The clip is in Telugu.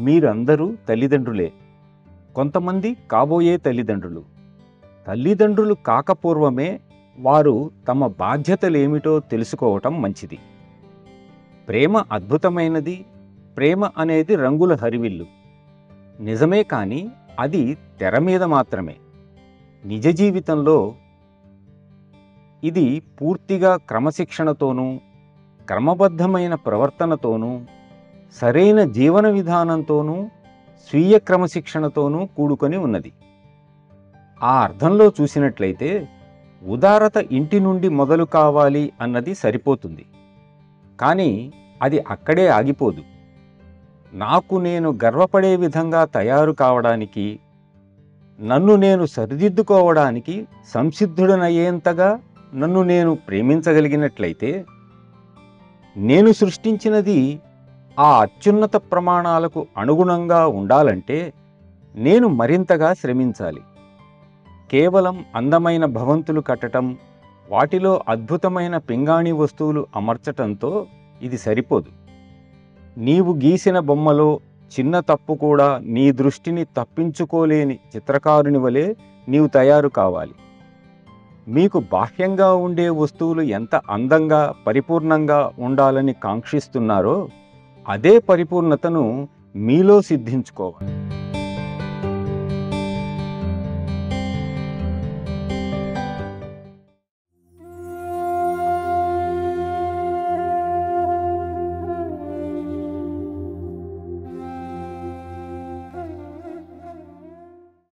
మీరందరూ తల్లిదండ్రులే కొంతమంది కాబోయే తల్లిదండ్రులు తల్లిదండ్రులు కాకపూర్వమే వారు తమ బాధ్యతలేమిటో తెలుసుకోవటం మంచిది ప్రేమ అద్భుతమైనది ప్రేమ అనేది రంగుల హరివిల్లు నిజమే కానీ అది తెర మీద మాత్రమే నిజ జీవితంలో ఇది పూర్తిగా క్రమశిక్షణతోనూ క్రమబద్ధమైన ప్రవర్తనతోనూ సరైన జీవన విధానంతోనూ స్వీయ క్రమశిక్షణతోనూ కూడుకొని ఉన్నది ఆ అర్థంలో చూసినట్లయితే ఉదారత ఇంటి నుండి మొదలు కావాలి అన్నది సరిపోతుంది కానీ అది అక్కడే ఆగిపోదు నాకు నేను గర్వపడే విధంగా తయారు కావడానికి నన్ను నేను సరిదిద్దుకోవడానికి సంసిద్ధుడనయ్యేంతగా నన్ను నేను ప్రేమించగలిగినట్లయితే నేను సృష్టించినది ఆ అత్యున్నత ప్రమాణాలకు అనుగుణంగా ఉండాలంటే నేను మరింతగా శ్రమించాలి కేవలం అందమైన భవంతులు కట్టటం వాటిలో అద్భుతమైన పింగాణి వస్తువులు అమర్చటంతో ఇది సరిపోదు నీవు గీసిన బొమ్మలో చిన్న తప్పు కూడా నీ దృష్టిని తప్పించుకోలేని చిత్రకారుని వలె నీవు తయారు కావాలి మీకు బాహ్యంగా ఉండే వస్తువులు ఎంత అందంగా పరిపూర్ణంగా ఉండాలని కాంక్షిస్తున్నారో అదే పరిపూర్ణతను మీలో సిద్ధించుకోవాలి